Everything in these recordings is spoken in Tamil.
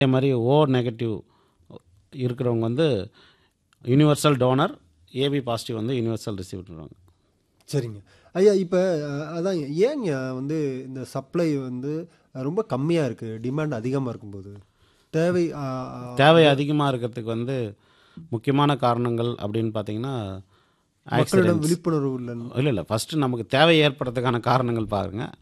அதே மாதிரி ஓ நெகட்டிவ் இருக்கிறவங்க வந்து யூனிவர்சல் டோனர் ஏபி பாசிட்டிவ் வந்து யூனிவர்சல் ரிசீவ் பண்ணுவாங்க சரிங்க ஐயா இப்போ அதான் ஏங்க வந்து இந்த சப்ளை வந்து ரொம்ப கம்மியாக இருக்குது டிமாண்ட் அதிகமாக இருக்கும்போது தேவை ஆ, ஆ, தேவை அதிகமாக இருக்கிறதுக்கு வந்து முக்கியமான காரணங்கள் அப்படின்னு பார்த்தீங்கன்னா மக்களிடம் விழிப்புணர்வு இல்லை இல்லை இல்லை ஃபஸ்ட்டு நமக்கு தேவை ஏற்படுறதுக்கான காரணங்கள் பாருங்கள்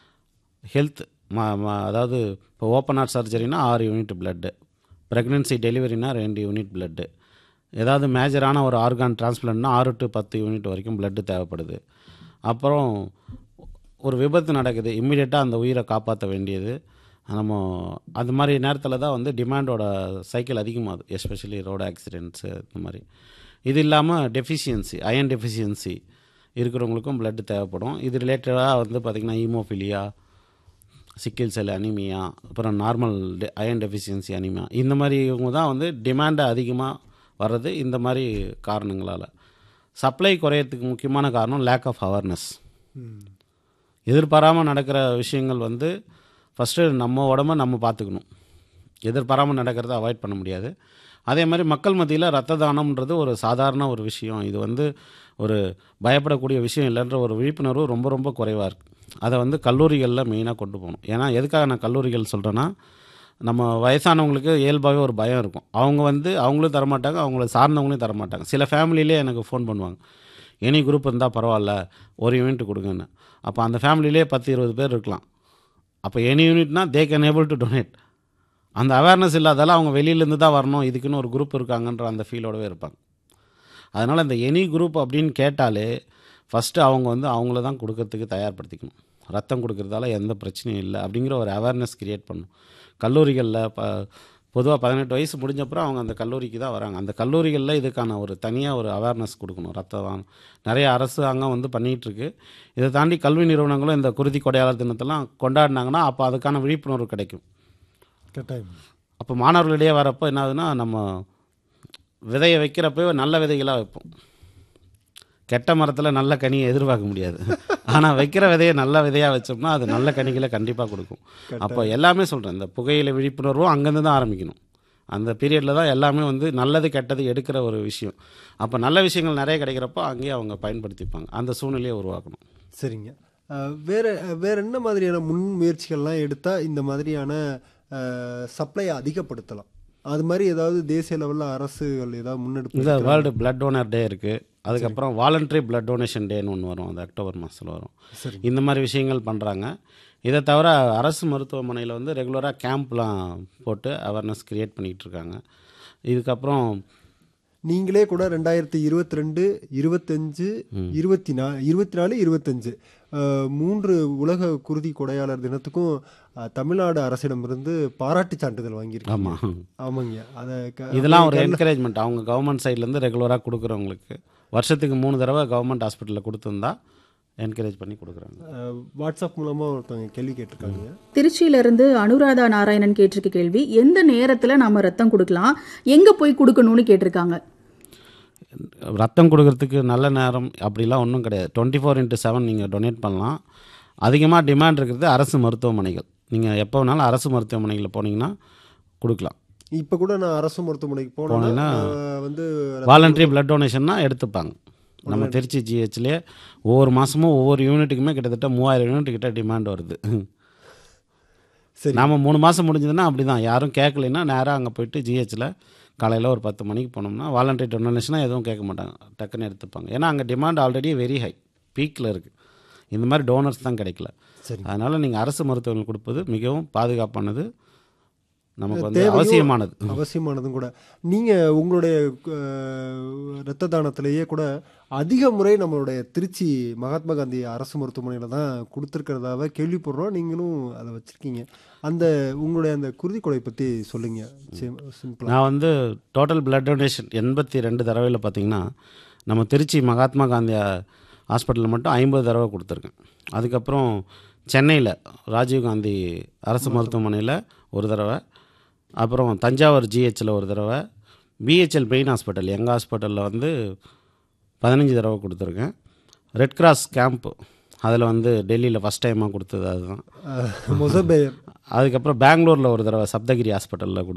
ஹெல்த் ம ம- அதாவது இப்போ ஓப்பன் ஹார்ட் சர்ஜரினா ஆறு யூனிட் பிளட்டு ப்ரெக்னென்சி டெலிவரினா ரெண்டு யூனிட் பிளட்டு ஏதாவது மேஜரான ஒரு ஆர்கான் டிரான்ஸ்பிளண்ட்னா ஆறு டு பத்து யூனிட் வரைக்கும் பிளட்டு தேவைப்படுது அப்புறம் ஒரு விபத்து நடக்குது இம்மிடியட்டாக அந்த உயிரை காப்பாற்ற வேண்டியது நம்ம அது மாதிரி நேரத்தில் தான் வந்து டிமாண்டோட சைக்கிள் அதிகமாகுது எஸ்பெஷலி ரோடு ஆக்சிடென்ட்ஸு இந்த மாதிரி இது இல்லாமல் டெஃபிஷியன்சி அயன் டெஃபிஷியன்சி இருக்கிறவங்களுக்கும் blood தேவைப்படும் இது ரிலேட்டடாக வந்து பார்த்திங்கன்னா ஹீமோஃபிலியா சிக்கில் செல் அனிமியா அப்புறம் நார்மல் அயன் டெஃபிஷியன்சி அனிமியா இந்த மாதிரி இவங்க தான் வந்து டிமாண்டு அதிகமாக வர்றது இந்த மாதிரி காரணங்களால் சப்ளை குறையறதுக்கு முக்கியமான காரணம் லேக் ஆஃப் அவேர்னஸ் ம். எதிர்பாராமல் நடக்கிற விஷயங்கள் வந்து ஃபஸ்ட்டு நம்ம உடம்ப நம்ம பார்த்துக்கணும் எதிர்பாராமல் நடக்கிறத அவாய்ட் பண்ண முடியாது அதே மாதிரி மக்கள் மத்தியில் ரத்த தானம்ன்றது ஒரு சாதாரண ஒரு விஷயம் இது வந்து ஒரு பயப்படக்கூடிய விஷயம் இல்லைன்ற ஒரு விழிப்புணர்வு ரொம்ப ரொம்ப குறைவாக இருக்குது அதை வந்து கல்லூரிகளில் மெயினாக கொண்டு போகணும் ஏன்னா எதுக்காக நான் கல்லூரிகள் சொல்கிறேன்னா நம்ம வயசானவங்களுக்கு இயல்பாகவே ஒரு பயம் இருக்கும் அவங்க வந்து அவங்களும் தரமாட்டாங்க அவங்கள சார்ந்தவங்களையும் தரமாட்டாங்க சில ஃபேமிலியிலே எனக்கு ஃபோன் பண்ணுவாங்க எனி குரூப் இருந்தால் பரவாயில்ல ஒரு யூனிட் கொடுங்கன்னு அப்போ அந்த ஃபேமிலியிலே பத்து இருபது பேர் இருக்கலாம் அப்போ எனி யூனிட்னா they can able to donate அந்த அவேர்னஸ் இல்லாதால அவங்க வெளியிலேருந்து தான் வரணும் இதுக்குன்னு ஒரு குரூப் இருக்காங்கன்ற அந்த ஃபீலோடவே இருப்பாங்க அதனால் இந்த எனி குரூப் அப்படின்னு கேட்டாலே ஃபஸ்ட்டு அவங்க வந்து அவங்கள தான் கொடுக்கறதுக்கு தயார்படுத்திக்கணும் ரத்தம் கொடுக்கறதால எந்த பிரச்சனையும் இல்லை அப்படிங்கிற ஒரு அவேர்னஸ் கிரியேட் பண்ணணும் கல்லூரிகளில் ப பொதுவாக பதினெட்டு வயசு முடிஞ்சப்பறம் அவங்க அந்த கல்லூரிக்கு தான் வராங்க அந்த கல்லூரிகளில் இதுக்கான ஒரு தனியாக ஒரு அவேர்னஸ் கொடுக்கணும் ரத்த தானம் நிறைய அரசாங்கம் வந்து பண்ணிகிட்ருக்கு இதை தாண்டி கல்வி நிறுவனங்களும் இந்த குருதி கொடையாளர் தினத்தெல்லாம் கொண்டாடினாங்கன்னா அப்போ அதுக்கான விழிப்புணர்வு கிடைக்கும் கட்டாயம் அப்போ மாணவர்களிடையே வரப்போ என்ன ஆகுதுன்னா நம்ம விதையை வைக்கிறப்போ நல்ல விதைகளாக வைப்போம் கெட்ட மரத்தில் நல்ல கனியை எதிர்பார்க்க முடியாது ஆனால் வைக்கிற விதையை நல்ல விதையாக வச்சோம்னா அது நல்ல கனிகளை கண்டிப்பாக கொடுக்கும் அப்போ எல்லாமே சொல்கிறேன் இந்த புகையிலை விழிப்புணர்வும் அங்கேருந்து தான் ஆரம்பிக்கணும் அந்த பீரியடில் தான் எல்லாமே வந்து நல்லது கெட்டது எடுக்கிற ஒரு விஷயம் அப்போ நல்ல விஷயங்கள் நிறைய கிடைக்கிறப்போ அங்கேயே அவங்க பயன்படுத்திப்பாங்க அந்த சூழ்நிலையை உருவாக்கணும் சரிங்க அஹ், வேற வேற என்ன மாதிரியான முன் முயற்சிகள்லாம் எடுத்தால் இந்த மாதிரியான சப்ளையை அதிகப்படுத்தலாம் அது மாதிரி ஏதாவது தேசிய லெவலில் அரசுகள் ஏதாவது முன்னெடுப்பு இந்த வேர்ல்டு பிளட் டோனர் டே இருக்குது அதுக்கப்புறம் வாலண்டரி பிளட் டொனேஷன் டேன்னு ஒன்று வரும் அது அக்டோபர் மாதத்தில் வரும் சரி இந்த மாதிரி விஷயங்கள் பண்ணுறாங்க இதை தவிர அரசு மருத்துவமனையில் வந்து ரெகுலராக கேம்ப்லாம் போட்டு அவேர்னஸ் க்ரியேட் பண்ணிகிட்டு இருக்காங்க இதுக்கப்புறம் நீங்களே கூட ரெண்டாயிரத்தி இருபத்தி ரெண்டு இருபத்தஞ்சு இருபத்தி நா இருபத்தி நாலு இருபத்தஞ்சு அஹ், மூன்று உலக குருதி கொடையாளர் தினத்துக்கும் அஹ், தமிழ்நாடு அரசிடமிருந்து பாராட்டு சான்றிதழ் வாங்கியிருக்கீங்க ஆமாம் ஆமாங்க அதை க- இதெல்லாம் ஒரு என்கரேஜ்மெண்ட் அவங்க கவர்மெண்ட் சைட்லேருந்து ரெகுலராக கொடுக்குறவங்களுக்கு வருஷத்துக்கு மூணு தடவை கவர்மெண்ட் ஹாஸ்பிட்டலில் கொடுத்துருந்தா என்கரேஜ் பண்ணி கொடுக்குறாங்க அஹ், வாட்ஸ்அப் மூலமாக ஒருத்தவங்க கேள்வி கேட்டிருக்காங்க திருச்சியிலிருந்து அனுராதா நாராயணன் கேட்டிருக்க கேள்வி எந்த நேரத்தில் நாம ரத்தம் கொடுக்கலாம் எங்க போய் கொடுக்கணும்னு கேட்டிருக்காங்க ரத்தம் கொடுக்கறதுக்கு நல்ல நேரம் அப்படிலாம் ஒன்றும் கிடையாது டுவெண்ட்டி ஃபோர் இன்ட்டு செவன் நீங்கள் டொனேட் பண்ணலாம் அதிகமாக டிமாண்ட் இருக்கிறது அரசு மருத்துவமனைகள் நீங்கள் எப்போ வேணாலும் அரசு மருத்துவமனைகளில் போனீங்கன்னா கொடுக்கலாம் இப்போ கூட நான் அரசு மருத்துவமனைக்கு போனேன்னா போனீங்கன்னா அஹ், வந்து வாலண்டரி பிளட் டொனேஷன்னா எடுத்துப்பாங்க நம்ம திருச்சி ஜிஹெச்லேயே ஒவ்வொரு மாதமும் ஒவ்வொரு யூனிட்டுக்குமே கிட்டத்தட்ட மூவாயிரம் யூனிட் கிட்ட டிமாண்ட் வருது சரி நாம் மூணு மாதம் முடிஞ்சதுன்னா அப்படி தான் யாரும் கேட்கலைன்னா நேராக அங்கே போயிட்டு ஜிஹெச்சில் காலையில் ஒரு பத்து மணிக்கு போனோம்னா வாலண்டரி டொனேஷனாக எதுவும் கேட்க மாட்டாங்க டக்குன்னு எடுத்துப்பாங்க ஏன்னா அங்கே டிமாண்ட் ஆல்ரெடி வெரி ஹை பீக்கில் இருக்குது இந்த மாதிரி டோனர்ஸ் தான் கிடைக்கல சரி. அதனால் நீங்கள் அரசு மருத்துவர்கள் கொடுப்பது மிகவும் பாதுகாப்பானது நமக்கு வந்து தேவையும் அவசியமானது அவசியமானதும் கூட நீங்கள் உங்களுடைய அஹ், இரத்த தானத்திலேயே கூட அதிக முறை நம்மளுடைய திருச்சி மகாத்மா காந்தி அரசு மருத்துவமனையில் தான் கொடுத்துருக்கிறதாவே கேள்விப்படுறோம் நீங்களும் அதை வச்சுருக்கீங்க அந்த உங்களுடைய அந்த குருதி கொலை பற்றி சொல்லுங்க சிம்பிளாக நான் வந்து டோட்டல் பிளட் டொனேஷன் எண்பத்தி ரெண்டு தடவையில் பார்த்தீங்கன்னா நம்ம திருச்சி மகாத்மா காந்தி ஹாஸ்பிட்டலில் மட்டும் ஐம்பது தடவை கொடுத்துருக்கேன் அதுக்கப்புறம் சென்னையில் ராஜீவ்காந்தி அரசு மருத்துவமனையில் ஒரு தடவை அப்புறம் தஞ்சாவூர் ஜிஹெச்சில் ஒரு தடவை பிஹெச்எல் பெயின் ஹாஸ்பிட்டல் எங்கள் ஹாஸ்பிட்டலில் வந்து பதினஞ்சு தடவை கொடுத்துருக்கேன் ரெட் கிராஸ் கேம்ப் அதில் வந்து டெல்லியில் ஃபஸ்ட் டைமாக கொடுத்தது அதுதான் மொசபேயர் அதுக்கப்புறம் பெங்களூரில் ஒரு தடவை சப்தகிரி ஹாஸ்பிட்டலில்